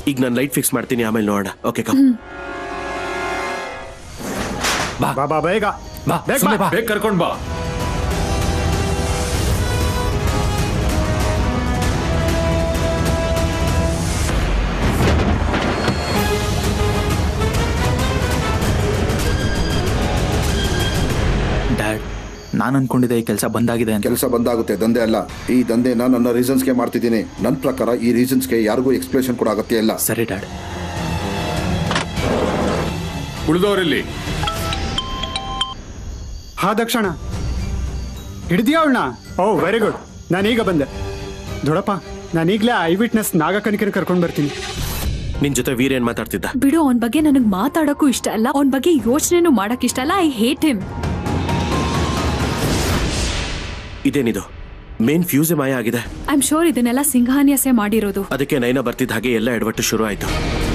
ಈಗ ನಾನು light fix ಮಾಡ್ತೀನಿ ಆಮೇಲೆ ನೋಡೋಣ ಓಕೆ ಕಮ್ ಬಾ ಬಾ ಬೇಗ ಬಾ ಬೇಗ ಸುಮ್ನೆ ಬಾ. ಬಾ ಬೇಗ ಕರ್ಕೊಂಡ್ ಬಾ ಡ್ಯಾಡ್ ನಾನು ಅನ್ಕೊಂಡಿದ್ದೆ ಈ ಕೆಲಸ ಬಂದಾಗಿದೆ ಅಂತ ಕೆಲಸ ಬಂದಾಗುತ್ತೆ ದಂಧೆ ಅಲ್ಲ ಈ ದಂಧೆನ ನನ್ನ ರೀಸನ್ಸ್ಗೆ ಮಾಡ್ತಿದ್ದೀನಿ ನನ್ನ ಪ್ರಕಾರ ಈ ರೀಸನ್ಸ್ಗೆ ಯಾರಿಗೂ ಎಕ್ಸ್ಪ್ಲೇಷನ್ ಕೂಡ ಅಗತ್ಯ ಇಲ್ಲ ಸರಿ ಡ್ಯಾಡ್ ಉಳಿದವರಲ್ಲಿ ಹಾ ದಕ್ಷಣ ಹಿಡಿದ್ಯಾ ಅವಳನ್ನ ಓ ವೆರಿ ಗುಡ್ ನಾನೀಗ ಬಂದೆ ದೊಡಪ್ಪ ನಾನೀಗಲೇ ಐ ವಿಟ್ನೆಸ್ ನಾಗಕನಿಕನ ಕರ್ಕೊಂಡು ಬರ್ತೀನಿ ನಿನ್ ಜೊತೆ ವೀರ್ ಏನ್ ಮಾತಾಡ್ತಿದ್ದ ಬಿಡು ಅವನ ಬಗ್ಗೆ ನನಗ್ ಮಾತಾಡಕ್ಕೂ ಇಷ್ಟ ಅಲ್ಲ ಅವನ ಬಗ್ಗೆ ಯೋಚನೆನೂ ಮಾಡಕ್ ಇಷ್ಟ ಅಲ್ಲ ಐ ಹೇಟ್ ಹಿಮ್ ಇದೇನಿದು ಮೇನ್ ಫ್ಯೂಸೆ ಮಾಯ ಆಗಿದೆ ಐ ಆಮ್ ಶೋರ್ ಇದನ್ನೆಲ್ಲ ಸಿಂಘಾನ್ಯಸೆ ಮಾಡಿರೋದು ಅದಕ್ಕೆ ನೈನ ಬರ್ತಿದ್ದ ಹಾಗೆ ಎಲ್ಲ ಎಡವಟ್ಟು ಶುರು ಆಯ್ತು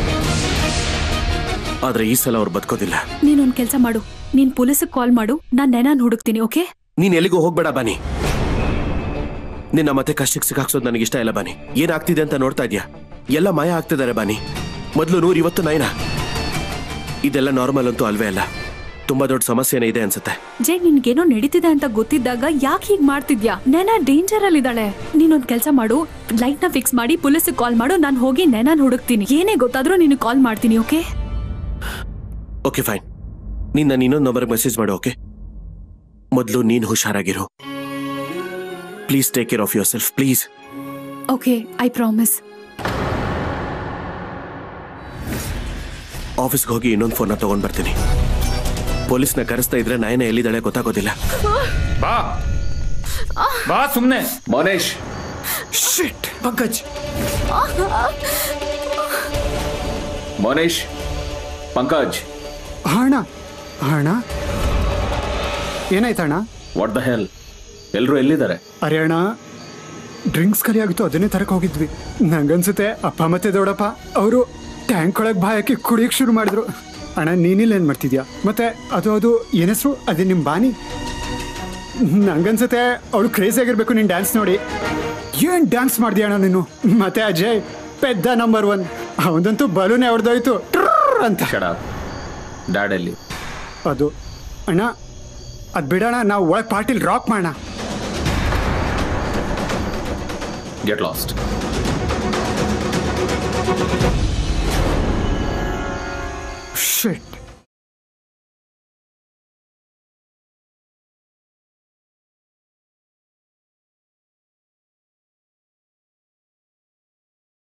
ಆದ್ರೆ ಈ ಸಲ ಅವ್ರು ಬದುಕೋದಿಲ್ಲ ನೀನೊಂದ್ ಕೆಲ್ಸ ಮಾಡು ನೀನ್ ಪೊಲೀಸಿಗೆ ಕಾಲ್ ಮಾಡು ನಾನ್ ನೆನಾನ್ ಹುಡುಕ್ತೀನಿ ಓಕೆ ನೀನ್ ಎಲ್ಲಿಗೂ ಹೋಗ್ಬೇಡ ಬಾನಿ ನಿನ್ನ ಮತ್ತೆ ಕಷ್ಟಕ್ಕೆ ಸಿಕ್ಕಾಕ್ಸೋದು ನನಗೆ ಇಷ್ಟ ಇಲ್ಲ ಬಾನಿ ಏನಾಗ್ತಿದೆ ಅಂತ ನೋಡ್ತಾ ಇದ್ಯಾ ಎಲ್ಲ ಮಾಯ ಆಗ್ತಿದ್ದಾರೆ ಬಾನಿ ಮೊದಲು ನೂರ್ ಇವತ್ತು ನೈನ ಇದೆಲ್ಲ ನಾರ್ಮಲ್ ಅಂತೂ ಅಲ್ವೇ ಅಲ್ಲ ತುಂಬಾ ದೊಡ್ಡ ಸಮಸ್ಯೆನೇ ಇದೆ ಅನ್ಸುತ್ತೆ ಜೈ ನಿನ್ಗೇನೋ ನಡೀತಿದೆ ಅಂತ ಗೊತ್ತಿದ್ದಾಗ ಯಾಕೆ ಹೀಗ್ ಮಾಡ್ತಿದ್ಯಾ ನೆನ ಡೇಂಜರ್ ಅಲ್ಲಿ ಇದ್ದಾಳೆ ನೀನೊಂದ್ ಕೆಲ್ಸ ಮಾಡು ಲೈಟ್ ನ ಫಿಕ್ಸ್ ಮಾಡಿ ಪೊಲೀಸಿಗೆ ಕಾಲ್ ಮಾಡು ನಾನ್ ಹೋಗಿ ನೆನಾನ್ ಹುಡುಕ್ತೀನಿ ಏನೇ ಗೊತ್ತಾದ್ರೂ ನೀನು ಕಾಲ್ ಮಾಡ್ತೀನಿ ಓಕೆ ಓಕೆ ಫೈನ್ ನೀನ್ ನಾನು ಇನ್ನೊಂದು ನಂಬರ್ಗೆ ಮೆಸೇಜ್ ಮಾಡು ಓಕೆ ಮೊದಲು ನೀನ್ ಹುಷಾರಾಗಿರು please take care of yourself please okay I promise ಆಫೀಸ್ಗೆ ಹೋಗಿ ಇನ್ನೊಂದು ಫೋನ್ನ ತಗೊಂಡ್ ಬರ್ತೀನಿ ಪೊಲೀಸ್ನ ಕರೆಸ್ತಾ ಇದ್ರೆ ನಯನ ಎಲ್ಲಿದ್ದಾಳೆ ಗೊತ್ತಾಗೋದಿಲ್ಲ ಬಾ ಬಾ ಸುಮ್ನೆ ಮನೇಶ್ ಪಂಕಜ್ ಮನೇಶ್ ಪಂಕಜ್ ಅಣ್ಣ ಅಣ್ಣ ಏನಾಯ್ತಣ್ಣ ವಾಟ್ ದ ಹೆಲ್ ಎಲ್ರು ಎಲ್ಲಿದ್ದಾರೆ ಅರೆ ಅಣ್ಣ ಡ್ರಿಂಕ್ಸ್ ಖಾಲಿ ಆಗಿತ್ತು ಅದನ್ನೇ ತರಕ್ ಹೋಗಿದ್ವಿ ನಂಗನ್ಸುತ್ತೆ ಅಪ್ಪ ಮತ್ತೆ ದೊಡ್ಡಪ್ಪ ಅವರು ಟ್ಯಾಂಕ್ ಒಳಗೆ ಬಾಯಕ್ಕೆ ಕುಡಿಯಕ್ಕೆ ಶುರು ಮಾಡಿದ್ರು ಅಣ್ಣ ನೀನಿಲ್ಲ ಏನ್ ಮಾಡ್ತಿದ್ಯಾ ಮತ್ತೆ ಅದು ಅದು ಏನ್ ಹೆಸ್ರು ಅದೇ ನಿಮ್ ಬಾನಿ ನಂಗನ್ಸುತ್ತೆ ಅವಳು ಕ್ರೇಜಿ ಆಗಿರ್ಬೇಕು ನಿನ್ ಡ್ಯಾನ್ಸ್ ನೋಡಿ ಏನ್ ಡ್ಯಾನ್ಸ್ ಮಾಡ್ದಿ ಅಣ್ಣ ನೀನು ಮತ್ತೆ ಅಜಯ್ ಪೆದ್ದ ನಂಬರ್ ಒನ್ ಅವನದಂತೂ ಬಲೂನೇ ಹೊಡೆದೋಯ್ತು ಅಂತ ಶಡ ಡ್ಯಾಡಲ್ಲಿ ಅದು ಅಣ್ಣ ಅದು ಬಿಡೋಣ ನಾವು ಒಳಗೆ ಪಾರ್ಟಿಲಿ ರಾಕ್ ಮಾಡೋಣ ಗೆಟ್ ಲಾಸ್ಟ್ ಶಿಟ್